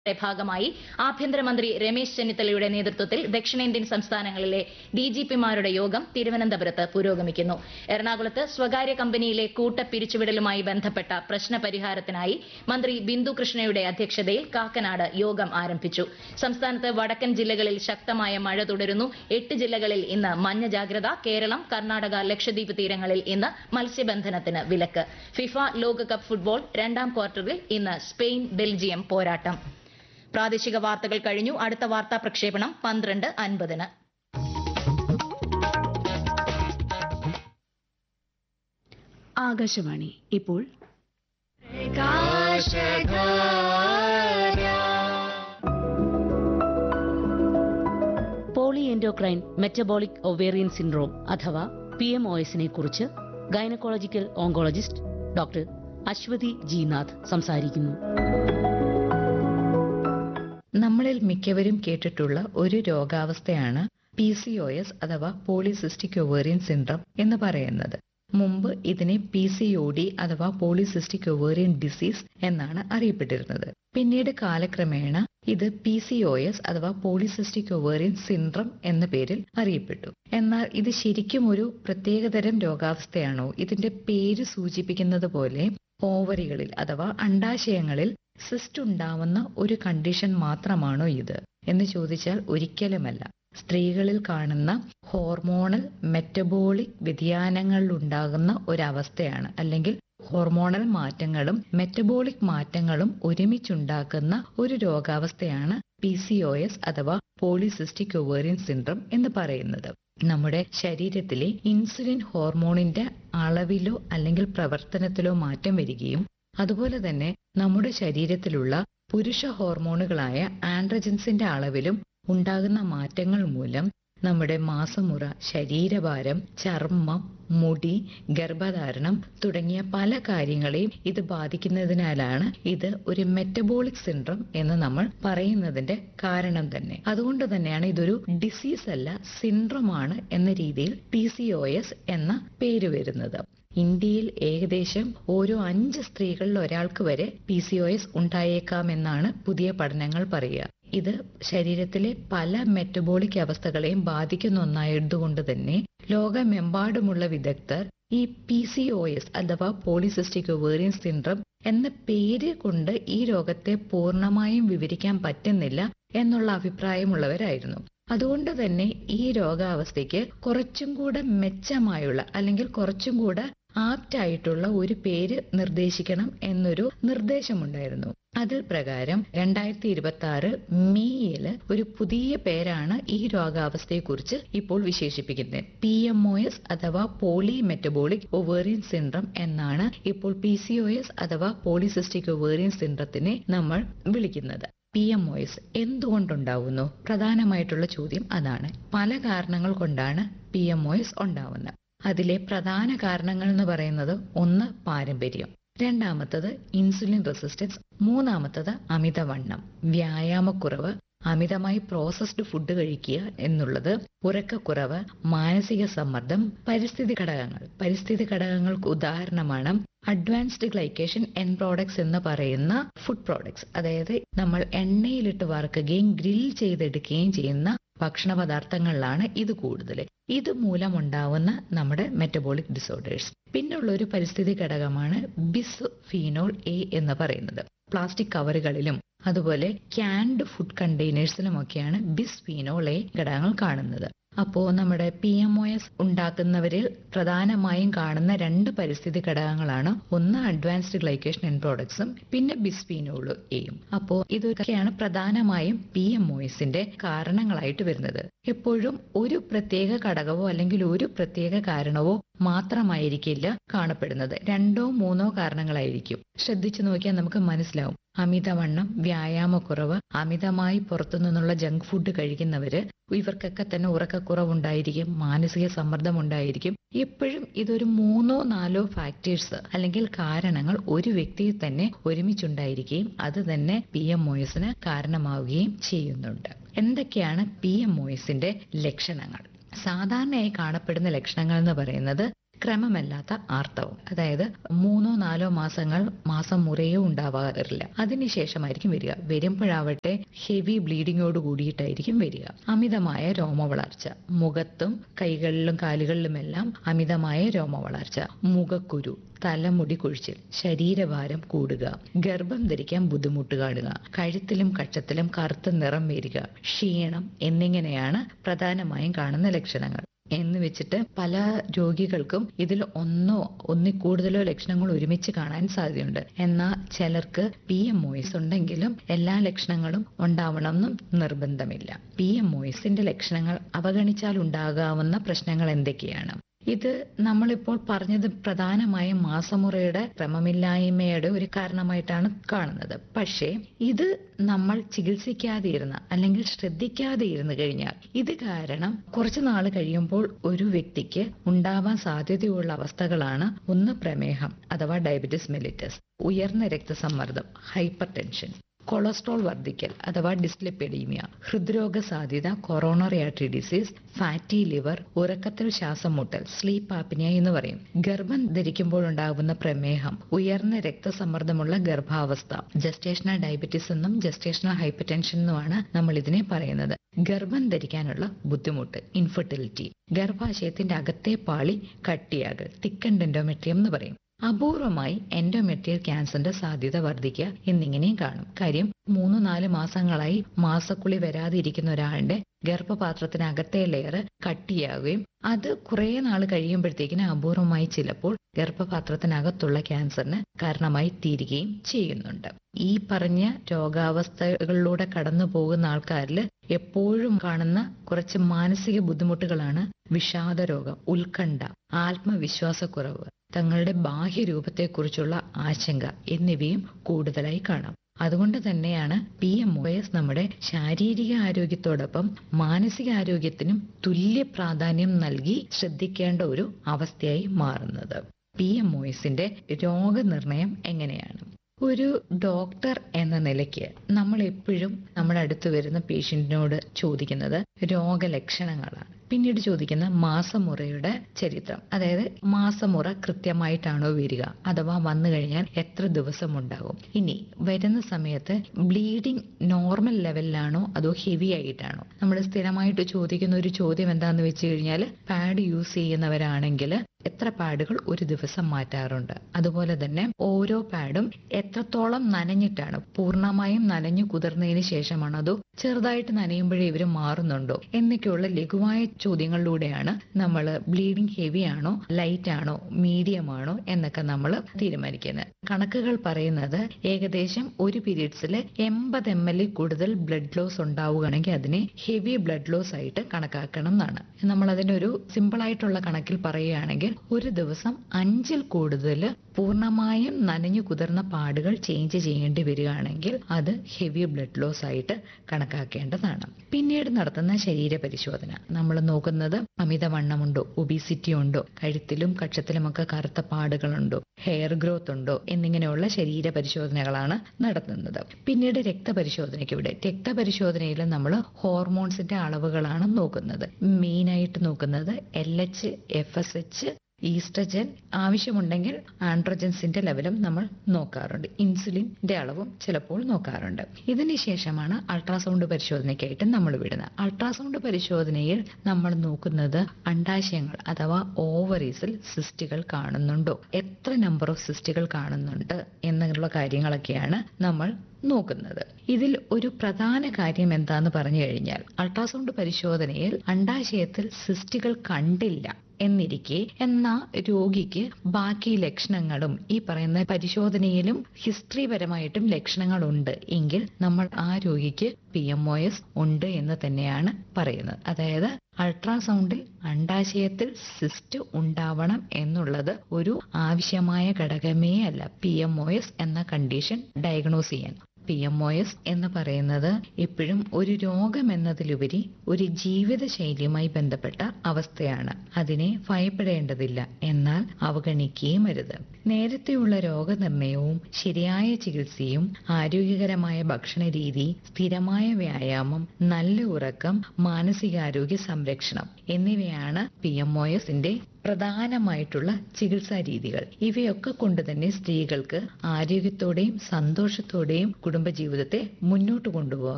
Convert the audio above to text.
യുടെ ഭാഗമായി ആഭ്യന്തരമന്ത്രി രമേശ് ചെന്നിത്തലയുടെ നേതൃത്വത്തിൽ ദക്ഷിണേന്ത്യൻ സംസ്ഥാനങ്ങളിലെ ഡിജിപിമാരുടെ യോഗം തിരുവനന്തപുരത്ത് പുരോഗമിക്കുന്നു എറണാകുളത്ത് സ്വകാര്യ കമ്പനിയിലെ കൂട്ട പിരിച്ചുവിടലുമായി ബന്ധപ്പെട്ട പ്രശ്ന പരിഹാരത്തിനായി മന്ത്രി ബിന്ദു കൃഷ്ണയുടെ അധ്യക്ഷതയിൽ കാക്കനാട് യോഗം ആരംഭിച്ചു സംസ്ഥാനത്ത് വടക്കൻ ജില്ലകളിൽ ശക്തമായ മഴ തുടരുന്നു എട്ട് ജില്ലകളിൽ ഇന്ന് മഞ്ഞ ജാഗ്രത കേരളം കർണാടക ലക്ഷദ്വീപ് തീരങ്ങളിൽ ഇന്ന് മത്സ്യബന്ധനത്തിന് വിലക്ക് ഫിഫ ലോകകപ്പ് ഫുട്ബോൾ രണ്ടാം ക്വാർട്ടറിൽ ഇന്ന് സ്പെയിൻ ബെൽജിയം പോരാട്ടം പ്രാദേശിക വാർത്തകൾ കഴിഞ്ഞു അടുത്ത വാർത്താ പ്രക്ഷേപണം പന്ത്രണ്ട് അൻപതിന് ആകാശവാണി ഇപ്പോൾ poly endocrine metabolic ovarian syndrome അഥവാ പി എം ഒ എസിനെ കുറിച്ച് gynaecological oncologist doctor Aswathy Jinath സംസാരിക്കുന്നു നമ്മളിൽ മിക്കവരും കേട്ടിട്ടുള്ള ഒരു രോഗാവസ്ഥയാണ് പി സി ഒ എസ് അഥവാ പോളിസിസ്റ്റിക് ഒവേറിയൻ സിൻഡ്രം എന്ന് പറയുന്നത് മുമ്പ് ഇതിനെ പി സി ഒ ഡി അഥവാ പോളിസിസ്റ്റിക് ഒവേറിയൻ ഡിസീസ് എന്നാണ് അറിയപ്പെട്ടിരുന്നത് പിന്നീട് കാലക്രമേണ ഇത് പി സി ഒ എസ് അഥവാ പോളിസിസ്റ്റിക് ഒവേറിയൻ സിൻഡ്രം എന്ന പേരിൽ അറിയപ്പെട്ടു എന്നാൽ ഇത് ശരിക്കും ഒരു പ്രത്യേകതരം രോഗാവസ്ഥയാണോ ഇതിന്റെ പേര് സൂചിപ്പിക്കുന്നത് പോലെ ഓവറികളിൽ അഥവാ അണ്ടാശയങ്ങളിൽ സിസ്റ്റ് ഉണ്ടാവുന്ന ഒരു കണ്ടീഷൻ മാത്രമാണോ ഇത് എന്ന് ചോദിച്ചാൽ ഒരിക്കലുമല്ല സ്ത്രീകളിൽ കാണുന്ന ഹോർമോണൽ മെറ്റബോളിക് വ്യതിയാനങ്ങളിലുണ്ടാകുന്ന ഒരവസ്ഥയാണ് അല്ലെങ്കിൽ ഹോർമോണൽ മാറ്റങ്ങളും മെറ്റബോളിക് മാറ്റങ്ങളും ഒരുമിച്ചുണ്ടാക്കുന്ന ഒരു രോഗാവസ്ഥയാണ് പി സി ഒ എസ് അഥവാ പോളിസിസ്റ്റിക് ഒവേറിയൻ സിൻഡ്രം എന്ന് പറയുന്നത് നമ്മുടെ ശരീരത്തിലെ ഇൻസുലിൻ ഹോർമോണിന്റെ അളവിലോ അല്ലെങ്കിൽ പ്രവർത്തനത്തിലോ മാറ്റം വരികയും അതുപോലെ തന്നെ നമ്മുടെ ശരീരത്തിലുള്ള പുരുഷ ഹോർമോണുകളായ ആൻഡ്രജൻസിന്റെ അളവിലും ഉണ്ടാകുന്ന മാറ്റങ്ങൾ മൂലം നമ്മുടെ മാസമുറ ശരീരഭാരം ചർമ്മം മുടി ഗർഭധാരണം തുടങ്ങിയ പല കാര്യങ്ങളെയും ഇത് ബാധിക്കുന്നതിനാലാണ് ഇത് ഒരു മെറ്റബോളിക് സിൻഡ്രം എന്ന് നമ്മൾ പറയുന്നതിന്റെ കാരണം തന്നെ അതുകൊണ്ട് തന്നെയാണ് ഇതൊരു ഡിസീസ് അല്ല സിൻഡ്രമാണ് എന്ന രീതിയിൽ പി സി ഒ എസ് എന്ന പേര് വരുന്നത് ഇന്ത്യയിൽ ഏകദേശം ഓരോ അഞ്ച് സ്ത്രീകളിൽ ഒരാൾക്ക് വരെ പി സി ഒ എസ് ഉണ്ടായേക്കാമെന്നാണ് പുതിയ പഠനങ്ങൾ പറയുക ഇത് ശരീരത്തിലെ പല മെറ്റബോളിക് അവസ്ഥകളെയും ബാധിക്കുന്ന ഒന്നായതുകൊണ്ട് തന്നെ ലോകമെമ്പാടുമുള്ള വിദഗ്ധർ ഈ പി സി ഒ എസ് അഥവാ പോളിസിസ്റ്റിക് ഒവേറിയൻ സിൻഡ്രം എന്ന പേര് കൊണ്ട് ഈ രോഗത്തെ പൂർണ്ണമായും വിവരിക്കാൻ പറ്റുന്നില്ല എന്നുള്ള അഭിപ്രായമുള്ളവരായിരുന്നു അതുകൊണ്ട് തന്നെ ഈ രോഗാവസ്ഥയ്ക്ക് കുറച്ചും കൂടെ മെച്ചമായുള്ള അല്ലെങ്കിൽ കുറച്ചും കൂടെ ആപ്റ്റ് ആയിട്ടുള്ള ഒരു പേര് നിർദ്ദേശിക്കണം എന്നൊരു നിർദ്ദേശമുണ്ടായിരുന്നു അതിൽ പ്രകാരം രണ്ടായിരത്തി ഇരുപത്തി ആറ് മെയ്യില് ഒരു പുതിയ പേരാണ് ഈ രോഗാവസ്ഥയെക്കുറിച്ച് ഇപ്പോൾ വിശേഷിപ്പിക്കുന്നത് പി എം ഒ എസ് അഥവാ പോളി മെറ്റബോളിക് ഒവേറിയൻ സിൻഡ്രം എന്നാണ് ഇപ്പോൾ പി സി ഒ എസ് അഥവാ പോളിസിസ്റ്റിക് ഒവേറിയൻ സിൻഡ്രത്തിനെ നമ്മൾ വിളിക്കുന്നത് പി എം ഒ എസ് എന്തുകൊണ്ടുണ്ടാവുന്നു പ്രധാനമായിട്ടുള്ള ചോദ്യം അതാണ് പല കാരണങ്ങൾ കൊണ്ടാണ് പി എം ഒ എസ് ഉണ്ടാവുന്നത് അതിലെ പ്രധാന കാരണങ്ങൾ എന്ന് പറയുന്നത് ഒന്ന് പാരമ്പര്യം രണ്ടാമത്തത് ഇൻസുലിൻ റെസിസ്റ്റൻസ് മൂന്നാമത്തത് അമിതവണ്ണം വ്യായാമക്കുറവ് അമിതമായി പ്രോസസ്ഡ് ഫുഡ് കഴിക്കുക എന്നുള്ളത് ഉറക്കക്കുറവ് മാനസിക സമ്മർദ്ദം പരിസ്ഥിതി ഘടകങ്ങൾ പരിസ്ഥിതി ഘടകങ്ങൾക്ക് ഉദാഹരണമാണ് അഡ്വാൻസ്ഡ് ഗ്ലൈക്കേഷൻ എൻ പ്രോഡക്ട്സ് എന്ന് പറയുന്ന ഫുഡ് പ്രോഡക്ട്സ് അതായത് നമ്മൾ എണ്ണയിലിട്ട് വറുക്കുകയും ഗ്രിൽ ചെയ്തെടുക്കുകയും ചെയ്യുന്ന ഭക്ഷണ പദാർത്ഥങ്ങളിലാണ് ഇത് കൂടുതൽ ഇത് മൂലമുണ്ടാവുന്ന നമ്മുടെ മെറ്റബോളിക് ഡിസോർഡേഴ്സ് പിന്നുള്ള ഒരു പരിസ്ഥിതി ഘടകമാണ് ബിസ് ഫീനോൾ എ എന്ന് പറയുന്നത് പ്ലാസ്റ്റിക് കവറുകളിലും അതുപോലെ ക്യാൻഡ് ഫുഡ് കണ്ടെയ്നേഴ്സിലുമൊക്കെയാണ് ബിസ് ഫീനോൾ എ ഘടകങ്ങൾ കാണുന്നത് അപ്പോ നമ്മുടെ പി എം ഒ എസ് ഉണ്ടാക്കുന്നവരിൽ പ്രധാനമായും കാണുന്ന രണ്ട് പരിസ്ഥിതി ഘടകങ്ങളാണ് ഒന്ന് അഡ്വാൻസ്ഡ് ഗ്ലൈക്കേഷൻ എൻ പ്രോഡക്ട്സും പിന്നെ ബിസ്ഫീനോളും എയും അപ്പോ ഇതൊക്കെയാണ് പ്രധാനമായും പി എം ഒ എസിന്റെ കാരണങ്ങളായിട്ട് വരുന്നത് എപ്പോഴും ഒരു പ്രത്യേക ഘടകവോ അല്ലെങ്കിൽ ഒരു പ്രത്യേക കാരണവോ മാത്രമായിരിക്കില്ല കാണപ്പെടുന്നത് രണ്ടോ മൂന്നോ കാരണങ്ങളായിരിക്കും ശ്രദ്ധിച്ചു നോക്കിയാൽ നമുക്ക് മനസ്സിലാവും അമിതവണ്ണം വ്യായാമക്കുറവ് അമിതമായി പുറത്തു നിന്നുള്ള ജങ്ക് ഫുഡ് കഴിക്കുന്നവര് ഇവർക്കൊക്കെ തന്നെ ഉറക്കക്കുറവുണ്ടായിരിക്കും മാനസിക സമ്മർദ്ദം ഉണ്ടായിരിക്കും എപ്പോഴും ഇതൊരു മൂന്നോ നാലോ ഫാക്ടേഴ്സ് അല്ലെങ്കിൽ കാരണങ്ങൾ ഒരു വ്യക്തിയിൽ തന്നെ ഒരുമിച്ചുണ്ടായിരിക്കുകയും അത് തന്നെ പി എം ഒ എസിന് കാരണമാവുകയും ചെയ്യുന്നുണ്ട് എന്തൊക്കെയാണ് പി എം ഒ എസിന്റെ ലക്ഷണങ്ങൾ സാധാരണയായി കാണപ്പെടുന്ന ലക്ഷണങ്ങൾ എന്ന് പറയുന്നത് ക്രമമല്ലാത്ത ആർത്തവം അതായത് മൂന്നോ നാലോ മാസങ്ങൾ മാസം മുറയോ ഉണ്ടാവാറില്ല അതിനുശേഷമായിരിക്കും വരിക വരുമ്പോഴാവട്ടെ ഹെവി ബ്ലീഡിങ്ങോട് കൂടിയിട്ടായിരിക്കും വരിക അമിതമായ രോമവളർച്ച മുഖത്തും കൈകളിലും കാലുകളിലുമെല്ലാം അമിതമായ രോമവളർച്ച മുഖക്കുരു തലമുടി കൊഴിച്ചിൽ ശരീരഭാരം കൂടുക ഗർഭം ധരിക്കാൻ ബുദ്ധിമുട്ട് കാണുക കഴുത്തിലും കക്ഷത്തിലും കറുത്ത നിറം വരിക ക്ഷീണം എന്നിങ്ങനെയാണ് പ്രധാനമായും കാണുന്ന ലക്ഷണങ്ങൾ എന്ന് വെച്ചിട്ട് പല രോഗികൾക്കും ഇതിൽ ഒന്നോ ഒന്നിൽ കൂടുതലോ ലക്ഷണങ്ങൾ ഒരുമിച്ച് കാണാൻ സാധ്യതയുണ്ട് എന്നാൽ ചിലർക്ക് പി എം ഒഎസ് ഉണ്ടെങ്കിലും എല്ലാ ലക്ഷണങ്ങളും ഉണ്ടാവണമെന്നും നിർബന്ധമില്ല പി എം ഒഎസിന്റെ ലക്ഷണങ്ങൾ അവഗണിച്ചാൽ ഉണ്ടാകാവുന്ന പ്രശ്നങ്ങൾ എന്തൊക്കെയാണ് ഇത് നമ്മളിപ്പോൾ പറഞ്ഞത് പ്രധാനമായും മാസമുറയുടെ ക്രമമില്ലായ്മയുടെ ഒരു കാരണമായിട്ടാണ് കാണുന്നത് പക്ഷേ ഇത് നമ്മൾ ചികിത്സിക്കാതെ ഇരുന്ന അല്ലെങ്കിൽ ശ്രദ്ധിക്കാതെ ഇരുന്ന് കഴിഞ്ഞാൽ ഇത് കാരണം കുറച്ചു നാൾ കഴിയുമ്പോൾ ഒരു വ്യക്തിക്ക് ഉണ്ടാവാൻ സാധ്യതയുള്ള അവസ്ഥകളാണ് ഒന്ന് പ്രമേഹം അഥവാ ഡയബറ്റിസ് മെലിറ്റസ് ഉയർന്ന രക്തസമ്മർദ്ദം ഹൈപ്പർ ടെൻഷൻ കൊളസ്ട്രോൾ വർദ്ധിക്കൽ അഥവാ ഡിസ്ലിപ്പെഡീമിയ ഹൃദ്രോഗ സാധ്യത coronary artery disease fatty liver ഉറക്കത്തിൽ ശ്വാസം മുട്ടൽ സ്ലീപ്പ് ആപ്നിയ എന്ന് പറയും ഗർഭം ധരിക്കുമ്പോഴുണ്ടാകുന്ന പ്രമേഹം ഉയർന്ന രക്തസമ്മർദ്ദമുള്ള ഗർഭാവസ്ഥ ജസ്റ്റേഷണൽ ഡയബറ്റീസ് എന്നും ജസ്റ്റേഷണൽ ഹൈപ്പർ ടെൻഷൻ എന്നുമാണ് നമ്മൾ ഇതിനെ പറയുന്നത് ഗർഭം ധരിക്കാനുള്ള ബുദ്ധിമുട്ട് ഇൻഫെർട്ടിലിറ്റി ഗർഭാശയത്തിന്റെ അകത്തെ പാളി കട്ടിയാകൽ തിക്കൻ എൻഡോമെട്രിയം എന്ന് പറയും അപൂർവമായി എൻഡോമെട്രിയൽ ക്യാൻസറിന്റെ സാധ്യത വർദ്ധിക്കുക എന്നിങ്ങനെയും കാണും കാര്യം മൂന്ന് നാല് മാസങ്ങളായി മാസക്കുളി വരാതെ ഇരിക്കുന്ന ഒരാളുടെ ഗർഭപാത്രത്തിനകത്തെ ലെയർ കട്ടിയാവുകയും അത് കുറെ നാൾ കഴിയുമ്പോഴത്തേക്കിന് അപൂർവമായി ചിലപ്പോൾ ഗർഭപാത്രത്തിനകത്തുള്ള ക്യാൻസറിന് കാരണമായി തീരുകയും ചെയ്യുന്നുണ്ട് ഈ പറഞ്ഞ രോഗാവസ്ഥകളിലൂടെ കടന്നു പോകുന്ന ആൾക്കാരിൽ എപ്പോഴും കാണുന്ന കുറച്ച് മാനസിക ബുദ്ധിമുട്ടുകളാണ് വിഷാദ രോഗം ഉത്കണ്ഠ ആത്മവിശ്വാസക്കുറവ് തങ്ങളുടെ ബാഹ്യരൂപത്തെക്കുറിച്ചുള്ള ആശങ്ക എന്നിവയും കൂടുതലായി കാണാം അതുകൊണ്ട് തന്നെയാണ് പി എം ഒ എസ് നമ്മുടെ ശാരീരിക ആരോഗ്യത്തോടൊപ്പം മാനസിക ആരോഗ്യത്തിനും തുല്യ പ്രാധാന്യം നൽകി ശ്രദ്ധിക്കേണ്ട ഒരു അവസ്ഥയായി മാറുന്നത് പി എം ഒ എസിന്റെ രോഗനിർണയം എങ്ങനെയാണ് ഒരു ഡോക്ടർ എന്ന നിലയ്ക്ക് നമ്മൾ എപ്പോഴും നമ്മുടെ അടുത്ത് വരുന്ന പേഷ്യന്റിനോട് ചോദിക്കുന്നത് രോഗലക്ഷണങ്ങളാണ് പിന്നീട് ചോദിക്കുന്ന മാസമുറയുടെ ചരിത്രം അതായത് മാസമുറ കൃത്യമായിട്ടാണോ വരിക അഥവാ വന്നു കഴിഞ്ഞാൽ എത്ര ദിവസം ഉണ്ടാകും ഇനി വരുന്ന സമയത്ത് ബ്ലീഡിംഗ് നോർമൽ ലെവലിലാണോ അതോ ഹെവി ആയിട്ടാണോ നമ്മൾ സ്ഥിരമായിട്ട് ചോദിക്കുന്ന ഒരു ചോദ്യം എന്താന്ന് വെച്ച് കഴിഞ്ഞാൽ പാഡ് യൂസ് ചെയ്യുന്നവരാണെങ്കിൽ എത്ര പാഡുകൾ ഒരു ദിവസം മാറ്റാറുണ്ട് അതുപോലെ തന്നെ ഓരോ പാഡും എത്രത്തോളം നനഞ്ഞിട്ടാണ് പൂർണ്ണമായും നനഞ്ഞു കുതിർന്നതിന് ശേഷമാണോ അതോ ചെറുതായിട്ട് നനയുമ്പോഴേ ഇവർ മാറുന്നുണ്ടോ എന്നൊക്കെയുള്ള ലഘുവായ ചോദ്യങ്ങളിലൂടെയാണ് നമ്മൾ ബ്ലീഡിംഗ് ഹെവി ആണോ ലൈറ്റ് ആണോ മീഡിയം ആണോ എന്നൊക്കെ നമ്മൾ തീരുമാനിക്കുന്നത് കണക്കുകൾ പറയുന്നത് ഏകദേശം ഒരു പീരീഡ്സിൽ എൺപത് എം എൽ കൂടുതൽ ബ്ലഡ് ലോസ് ഉണ്ടാവുകയാണെങ്കിൽ അതിനെ ഹെവി ബ്ലഡ് ലോസ് ആയിട്ട് കണക്കാക്കണം എന്നാണ് നമ്മൾ അതിനൊരു സിമ്പിൾ ആയിട്ടുള്ള കണക്കിൽ പറയുകയാണെങ്കിൽ ഒരു ദിവസം അഞ്ചിൽ കൂടുതൽ പൂർണ്ണമായും നനഞ്ഞു കുതിർന്ന പാടുകൾ ചേഞ്ച് ചെയ്യേണ്ടി വരികയാണെങ്കിൽ അത് ഹെവി ബ്ലഡ് ലോസ് ആയിട്ട് കണക്കാക്കേണ്ടതാണ് പിന്നീട് നടത്തുന്ന ശരീര പരിശോധന നമ്മൾ നോക്കുന്നത് അമിതവണ്ണമുണ്ടോ ഒബിസിറ്റി ഉണ്ടോ കഴുത്തിലും കക്ഷത്തിലുമൊക്കെ കറുത്ത പാടുകളുണ്ടോ ഹെയർ ഗ്രോത്ത് ഉണ്ടോ എന്നിങ്ങനെയുള്ള ശരീര പരിശോധനകളാണ് നടത്തുന്നത് പിന്നീട് രക്തപരിശോധനയ്ക്ക് ഇവിടെ രക്തപരിശോധനയിൽ നമ്മൾ ഹോർമോൺസിന്റെ അളവുകളാണ് നോക്കുന്നത് മെയിനായിട്ട് നോക്കുന്നത് L H F S H oestrogen ആവശ്യമുണ്ടെങ്കിൽ ആൻഡ്രോജൻസിന്റെ ലെവലും നമ്മൾ നോക്കാറുണ്ട് ഇൻസുലിന്റെ അളവും ചിലപ്പോൾ നോക്കാറുണ്ട് ഇതിന് ശേഷമാണ് അൾട്രാസൗണ്ട് പരിശോധനയ്ക്കായിട്ട് നമ്മൾ വിടുന്നത് അൾട്രാസൗണ്ട് പരിശോധനയിൽ നമ്മൾ നോക്കുന്നത് അണ്ടാശയങ്ങൾ അഥവാ ഓവറീസിൽ സിസ്റ്റുകൾ കാണുന്നുണ്ടോ എത്ര നമ്പർ ഓഫ് സിസ്റ്റുകൾ കാണുന്നുണ്ട് എന്നുള്ള കാര്യങ്ങളൊക്കെയാണ് നമ്മൾ നോക്കുന്നത് ഇതിൽ ഒരു പ്രധാന കാര്യം എന്താന്ന് പറഞ്ഞു കഴിഞ്ഞാൽ അൾട്രാസൗണ്ട് പരിശോധനയിൽ അണ്ടാശയത്തിൽ സിസ്റ്റുകൾ കണ്ടില്ല എന്നിരിക്കെ എന്ന രോഗിക്ക് ബാക്കി ലക്ഷണങ്ങളും ഈ പറയുന്ന പരിശോധനയിലും ഹിസ്റ്ററിപരമായിട്ടും ലക്ഷണങ്ങളുണ്ട് എങ്കിൽ നമ്മൾ ആ രോഗിക്ക് പി എം ഒ എസ് ഉണ്ട് എന്ന് തന്നെയാണ് പറയുന്നത് അതായത് അൾട്രാസൗണ്ടിൽ അണ്ടാശയത്തിൽ സിസ്റ്റ് ഉണ്ടാവണം എന്നുള്ളത് ഒരു ആവശ്യമായ ഘടകമേ അല്ല പി എം ഒ എസ് എന്ന കണ്ടീഷൻ ഡയഗ്നോസ് ചെയ്യാൻ പി എം ഒ എസ് എന്ന് പറയുന്നത് എപ്പോഴും ഒരു രോഗം എന്നതിലുപരി ഒരു ജീവിതശൈലിയുമായി ബന്ധപ്പെട്ട അവസ്ഥയാണ് അതിനെ ഭയപ്പെടേണ്ടതില്ല എന്നാൽ അവഗണിക്കുകയും അരുത് നേരത്തെയുള്ള രോഗനിർണയവും ശരിയായ ചികിത്സയും ആരോഗ്യകരമായ ഭക്ഷണ രീതി സ്ഥിരമായ വ്യായാമം നല്ല ഉറക്കം മാനസികാരോഗ്യ സംരക്ഷണം എന്നിവയാണ് പി എം ഒ എസിന്റെ പ്രധാനമായിട്ടുള്ള ചികിത്സാ രീതികൾ ഇവയൊക്കെ കൊണ്ട് തന്നെ സ്ത്രീകൾക്ക് ആരോഗ്യത്തോടെയും സന്തോഷത്തോടെയും കുടുംബജീവിതത്തെ മുന്നോട്ട് കൊണ്ടുപോകാം